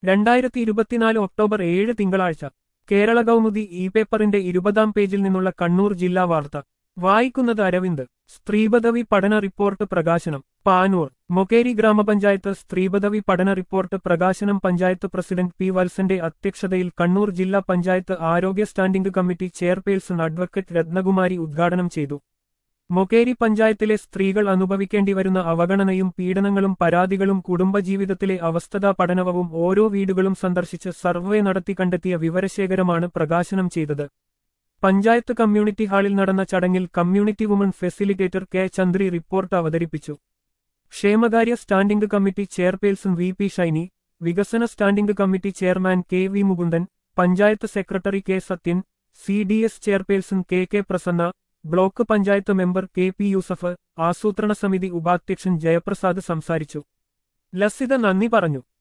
രണ്ടായിരത്തി ഇരുപത്തിനാല് ഒക്ടോബർ ഏഴ് തിങ്കളാഴ്ച കേരള കൗമുദി ഇ പേപ്പറിന്റെ ഇരുപതാം പേജിൽ നിന്നുള്ള കണ്ണൂർ ജില്ലാ വാർത്ത വായിക്കുന്നത് അരവിന്ദ് സ്ത്രീപദവി പഠന റിപ്പോർട്ട് പ്രകാശനം പാനൂർ മൊകേരി ഗ്രാമപഞ്ചായത്ത് സ്ത്രീപദവി പഠന റിപ്പോർട്ട് പ്രകാശനം പഞ്ചായത്ത് പ്രസിഡന്റ് പി വത്സന്റെ അധ്യക്ഷതയിൽ കണ്ണൂർ ജില്ലാ പഞ്ചായത്ത് ആരോഗ്യ standing committee chairperson advocate Rathnakumari ഉദ്ഘാടനം ചെയ്തു മൊകേരി പഞ്ചായത്തിലെ സ്ത്രീകൾ അനുഭവിക്കേണ്ടി വരുന്ന അവഗണനയും പീഡനങ്ങളും പരാതികളും കുടുംബജീവിതത്തിലെ അവസ്ഥതാ പഠനവും ഓരോ വീടുകളും സന്ദർശിച്ച് സർവേ നടത്തി കണ്ടെത്തിയ വിവരശേഖരമാണ് പ്രകാശനം ചെയ്തത് പഞ്ചായത്ത് കമ്മ്യൂണിറ്റി ഹാളിൽ നടന്ന ചടങ്ങിൽ community woman facilitator K Chandri report അവതരിപ്പിച്ചു ക്ഷേമകാര്യ standing committee chairperson V P Shiny വികസന standing committee chairman K V Mukundan panchayat secretary K Sathyan C D S chairperson K K Prasanna block panchayat member K P Yusuf ആസൂത്രണ സമിതി ഉപാധ്യക്ഷൻ ജയപ്രസാദ് സംസാരിച്ചു ലസിത നന്ദി പറഞ്ഞു